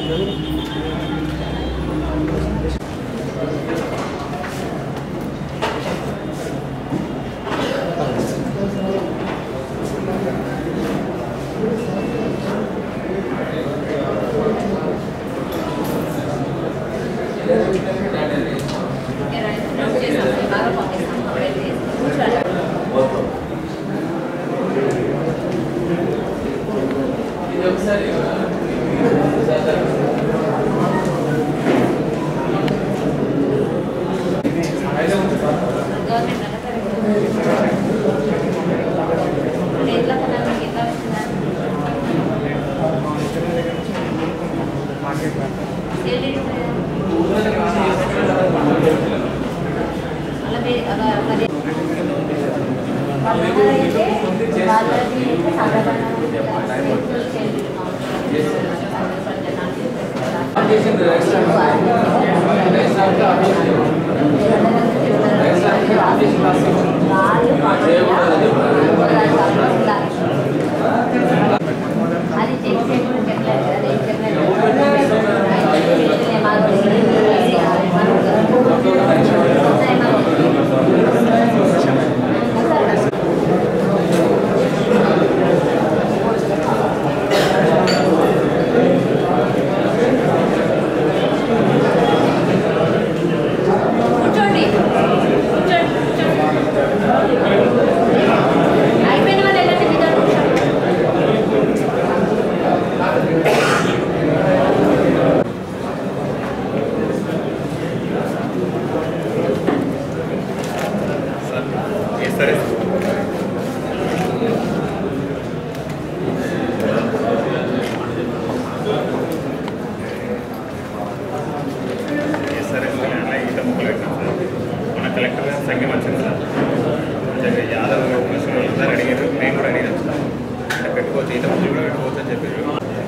అది చెక్ చేయకుండా చెప్పలేదు కదా ఏం చెప్పలేదు కూర్చోండి కూర్చోండి కూర్చోండి అయిపోయిన వాళ్ళు వెళ్ళండి మీ దగ్గర కూర్చోండి సరే సరే సార్ అలా ఈత ముక్కలు పెట్టాం సార్ మన కలెక్టర్ గారు సంఘం వచ్చింది సార్ కొంచెం యాదవ్ ముస్లిం అందరూ అడిగారు మేము కూడా అడిగాం సార్ అంటే పెట్టుకోవచ్చు ఈత ముక్కలు కూడా పెట్టుకోవచ్చు అని చెప్పారు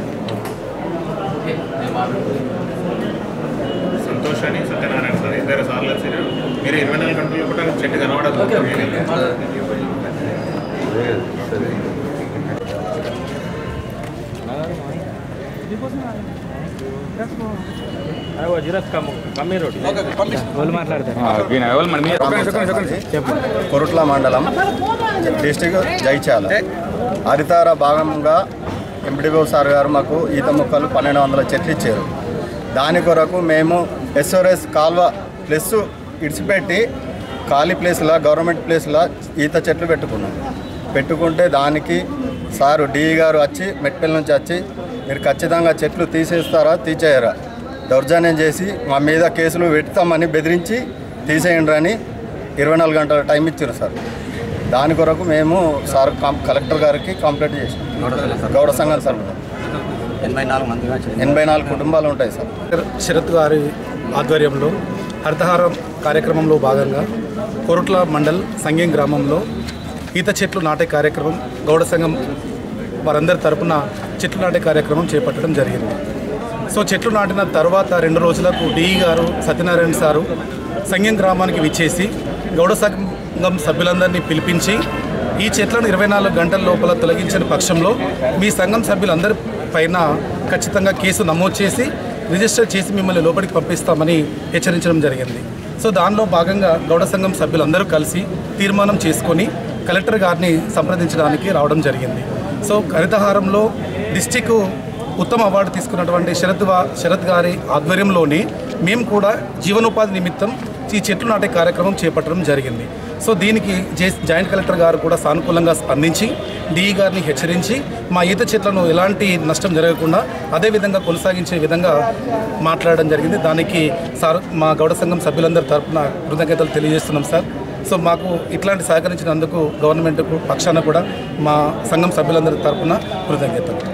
సంతోష్ అని సత్యనారాయణ సార్ ఇద్దరు సార్లు వచ్చారు మీరు ఇరవై నాలుగు గంటలు కూడా చెట్టు కనబడదు కొరుట్ల మండలం డిస్టిక్ జైచాల హరితార భాగంగా ఎంపీడీఓ సార్ గారు మాకు ఈత మొక్కలు పన్నెండు వందల చెట్లు ఇచ్చారు దాని కొరకు మేము ఎస్ఆర్ఎస్ కాల్వ ప్లస్ ఇడిచిపెట్టి ఖాళీ ప్లేస్లో గవర్నమెంట్ ప్లేస్లో ఈత చెట్లు పెట్టుకున్నాం పెట్టుకుంటే దానికి సారు డిఈ గారు వచ్చి మెట్పల్లి నుంచి వచ్చి మీరు ఖచ్చితంగా చెట్లు తీసేస్తారా తీసేయరా దౌర్జన్యం చేసి మా మీద కేసులు పెడతామని బెదిరించి తీసేయండి అని ఇరవై నాలుగు గంటల టైం ఇచ్చారు సార్ దాని కొరకు మేము సార్ కాం- కలెక్టర్ గారికి కంప్లైంట్ చేసాం గౌడ సంఘాలు సార్ ఎనభై నాలుగు మందిగా ఎనభై నాలుగు కుటుంబాలు ఉంటాయి సార్ శరత్ గారి ఆధ్వర్యంలో హరితహారం కార్యక్రమంలో భాగంగా కొరుట్ల మండల్ సంగం గ్రామంలో ఈత చెట్లు నాటే కార్యక్రమం గౌడ సంఘం వారందరి తరపున చెట్లు నాటే కార్యక్రమం చేపట్టడం జరిగింది సో చెట్లు నాటిన తర్వాత రెండు రోజులకు డిఈ గారు సత్యనారాయణ సారు సంగం గ్రామానికి విచ్చేసి గౌడ సంఘం సభ్యులందరినీ పిలిపించి ఈ చెట్లను ఇరవై నాలుగు గంటల లోపల తొలగించిన పక్షంలో మీ సంఘం సభ్యులందరి పైన ఖచ్చితంగా కేసు నమోదు చేసి రిజిస్టర్ చేసి మిమ్మల్ని లోపలికి పంపిస్తామని హెచ్చరించడం జరిగింది సో దానిలో భాగంగా గౌడ సంఘం సభ్యులందరూ కలిసి తీర్మానం చేసుకొని కలెక్టర్ గారిని సంప్రదించడానికి రావడం జరిగింది సో హరితహారంలో డిస్టిక్ ఉత్తమ అవార్డు తీసుకున్నటువంటి శరత్ వా శరత్ గారి ఆధ్వర్యంలోనే మేము కూడా జీవనోపాధి నిమిత్తం ఈ చెట్లు నాటే కార్యక్రమం చేపట్టడం జరిగింది సో దీనికి జే- జాయింట్ కలెక్టర్ గారు కూడా సానుకూలంగా స్పందించి డిఈ గారిని హెచ్చరించి మా ఈత చెట్లను ఎలాంటి నష్టం జరగకుండా అదేవిధంగా కొనసాగించే విధంగా మాట్లాడడం జరిగింది దానికి సార్ మా గౌడ సంఘం సభ్యులందరి తరపున కృతజ్ఞతలు తెలియజేస్తున్నాం సార్ సో మాకు ఇట్లాంటి సహకరించినందుకు గవర్నమెంట్కు పక్షాన కూడా మా సంఘం సభ్యులందరి తరపున కృతజ్ఞతలు